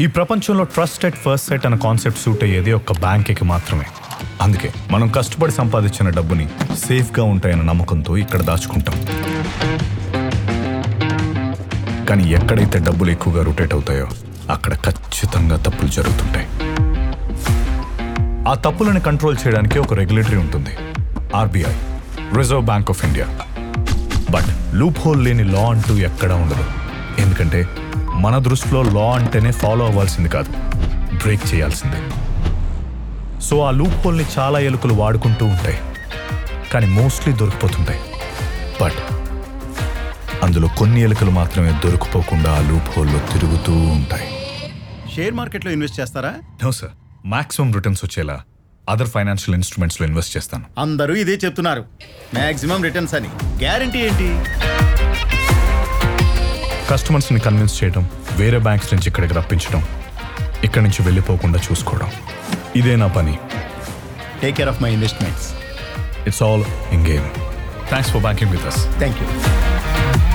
ఈ ప్రపంచంలో trust at first sight అన్న కాన్సెప్ట్ సూట్ అయ్యేది ఒక్క బ్యాంక్కి మాత్రమే అందుకే మనం కష్టపడి సంపాదించిన డబ్బుని సేఫ్గా ఉంటాయన్న నమ్మకంతో ఇక్కడ దాచుకుంటాం కానీ ఎక్కడైతే డబ్బులు ఎక్కువగా రొటేట్ అవుతాయో అక్కడ ఖచ్చితంగా తప్పులు జరుగుతుంటాయి ఆ తప్పులను కంట్రోల్ చేయడానికి ఒక రెగ్యులేటరీ ఉంటుంది RBI reserve bank of India but loophole లేని లా అంటూ ఎక్కడా ఉండదు ఎందుకంటే మన దృష్టిలో లా అంటేనే ఫాలో అవ్వాల్సింది కాదు బ్రేక్ చేయాల్సిందే సో ఆ లూప్ హోల్ని చాలా ఎలుకలు వాడుకుంటూ ఉంటాయి కానీ మోస్ట్లీ దొరికిపోతుంటాయి బట్ అందులో కొన్ని ఎలుకలు మాత్రమే దొరికిపోకుండా ఆ లూప్ హోల్లో తిరుగుతూ ఉంటాయి షేర్ మార్కెట్లో ఇన్వెస్ట్ చేస్తారా నో సార్ మాక్సిమం రిటర్న్స్ వచ్చేలా అదర్ ఫైనాన్షియల్ ఇన్స్ట్రుమెంట్స్లో ఇన్వెస్ట్ చేస్తాను అందరూ ఇదే చెప్తున్నారు మాక్సిమం రిటర్న్స్ అని గ్యారంటీ ఏంటి కస్టమర్స్ని కన్విన్స్ చేయడం వేరే బ్యాంక్స్ నుంచి ఇక్కడికి రప్పించడం ఇక్కడి నుంచి వెళ్ళిపోకుండా చూసుకోవడం ఇదే నా పని take care of my investments it's all in game thanks for banking with us thank you